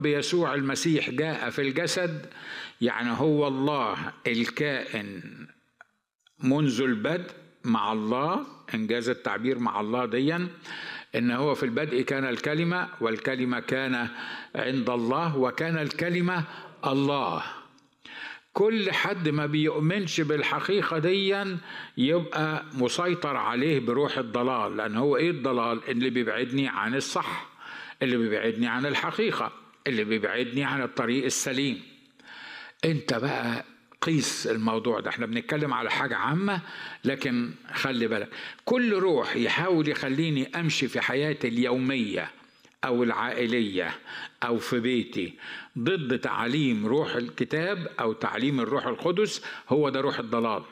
بيسوع المسيح جاء في الجسد يعني هو الله الكائن منذ البدء مع الله انجاز التعبير مع الله ديا ان هو في البدء كان الكلمه والكلمه كان عند الله وكان الكلمه الله كل حد ما بيؤمنش بالحقيقه ديا يبقى مسيطر عليه بروح الضلال لان هو ايه الضلال اللي بيبعدني عن الصح اللي بيبعدني عن الحقيقه اللي بيبعدني عن الطريق السليم انت بقى قيس الموضوع ده احنا بنتكلم على حاجة عامة لكن خلي بالك كل روح يحاول يخليني امشي في حياتي اليومية او العائلية او في بيتي ضد تعليم روح الكتاب او تعليم الروح القدس هو ده روح الضلال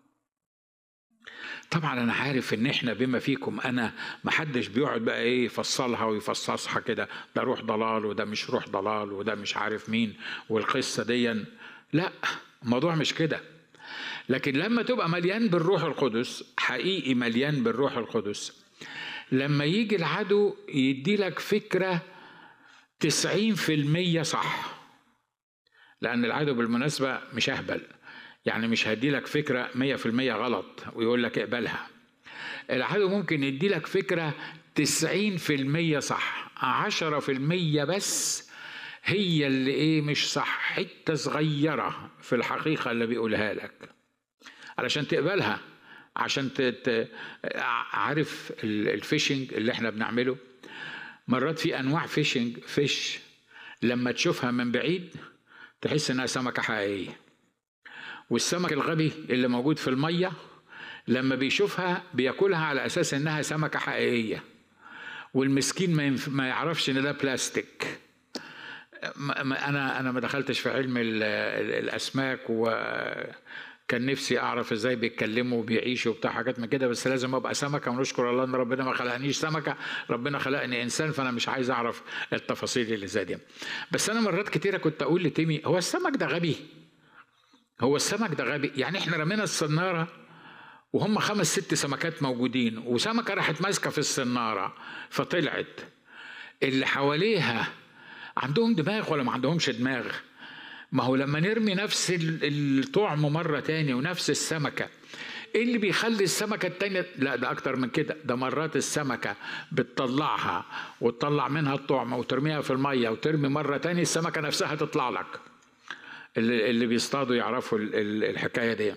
طبعا انا عارف ان احنا بما فيكم انا محدش بيقعد بقى ايه يفصلها ويفصصها كده ده روح ضلال وده مش روح ضلال وده مش عارف مين والقصه دي لا الموضوع مش كده لكن لما تبقى مليان بالروح القدس حقيقي مليان بالروح القدس لما يجي العدو يدي لك فكرة تسعين في المية صح لأن العدو بالمناسبة مش أهبل يعني مش هدي لك فكرة مية في المية غلط ويقول لك اقبلها العدو ممكن يدي لك فكرة تسعين في المية صح عشرة في المية بس هي اللي ايه مش صح حته صغيره في الحقيقه اللي بيقولها لك علشان تقبلها عشان تت... عارف الفيشنج اللي احنا بنعمله مرات في انواع فيشنج فيش لما تشوفها من بعيد تحس انها سمكه حقيقيه والسمك الغبي اللي موجود في الميه لما بيشوفها بياكلها على اساس انها سمكه حقيقيه والمسكين ما, ينف... ما يعرفش ان ده بلاستيك انا انا ما دخلتش في علم الاسماك وكان نفسي اعرف ازاي بيتكلموا وبيعيشوا وبتاع حاجات من كده بس لازم ابقى سمكه ونشكر الله ان ربنا ما خلقنيش سمكه ربنا خلقني انسان فانا مش عايز اعرف التفاصيل اللي زي دي بس انا مرات كتيره كنت اقول لتيمي هو السمك ده غبي هو السمك ده غبي يعني احنا رمينا الصناره وهم خمس ست سمكات موجودين وسمكه راحت ماسكه في الصناره فطلعت اللي حواليها عندهم دماغ ولا ما عندهمش دماغ ما هو لما نرمي نفس الطعم مرة تاني ونفس السمكة ايه اللي بيخلي السمكة التانية لا ده اكتر من كده ده مرات السمكة بتطلعها وتطلع منها الطعم وترميها في المية وترمي مرة تاني السمكة نفسها تطلع لك اللي, اللي بيصطادوا يعرفوا الحكاية دي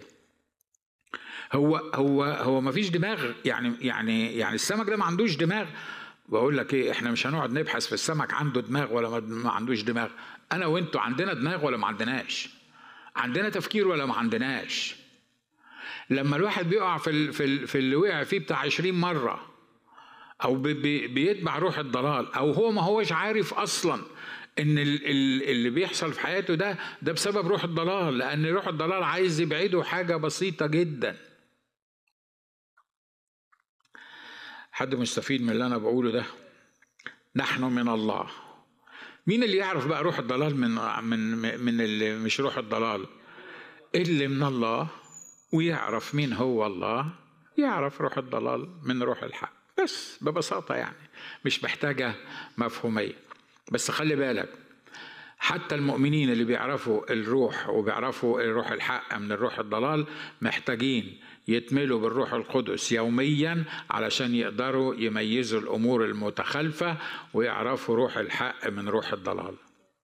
هو هو هو ما فيش دماغ يعني يعني يعني السمك ده ما عندوش دماغ بقول لك ايه احنا مش هنقعد نبحث في السمك عنده دماغ ولا ما عندوش دماغ انا وانتوا عندنا دماغ ولا ما عندناش عندنا تفكير ولا ما عندناش لما الواحد بيقع في ال في, ال في اللي وقع فيه بتاع عشرين مرة أو بي بيتبع روح الضلال أو هو ما هوش عارف أصلا إن اللي بيحصل في حياته ده ده بسبب روح الضلال لأن روح الضلال عايز يبعده حاجة بسيطة جداً حد مستفيد من اللي انا بقوله ده نحن من الله مين اللي يعرف بقى روح الضلال من من من اللي مش روح الضلال اللي من الله ويعرف مين هو الله يعرف روح الضلال من روح الحق بس ببساطة يعني مش محتاجة مفهومية بس خلي بالك حتى المؤمنين اللي بيعرفوا الروح وبيعرفوا الروح الحق من الروح الضلال محتاجين يتملوا بالروح القدس يوميا علشان يقدروا يميزوا الامور المتخالفه ويعرفوا روح الحق من روح الضلال.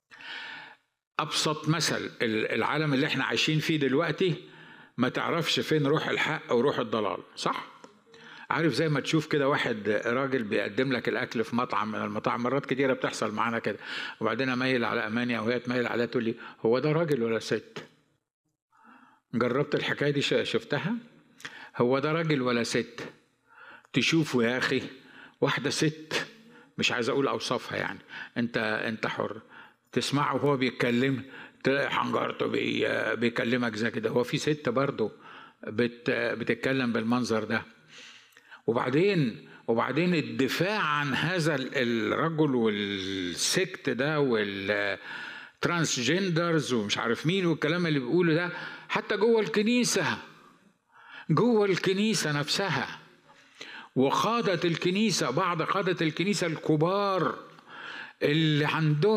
ابسط مثل العالم اللي احنا عايشين فيه دلوقتي ما تعرفش فين روح الحق وروح الضلال، صح؟ عارف زي ما تشوف كده واحد راجل بيقدم لك الاكل في مطعم من المطاعم مرات كتيره بتحصل معانا كده وبعدين اميل على امانيا وهي تميل عليها تقول لي هو ده راجل ولا ست؟ جربت الحكايه دي شفتها؟ هو ده راجل ولا ست تشوفوا يا اخي واحده ست مش عايز اقول اوصافها يعني انت انت حر تسمعه وهو بيتكلم تلاقي حنجرته بي بيكلمك زي كده هو في ست برضه بت بتتكلم بالمنظر ده وبعدين وبعدين الدفاع عن هذا الرجل والسكت ده وال ترانسجندرز ومش عارف مين والكلام اللي بيقوله ده حتى جوه الكنيسه جوه الكنيسة نفسها وقادة الكنيسة بعض قادة الكنيسة الكبار اللي عندهم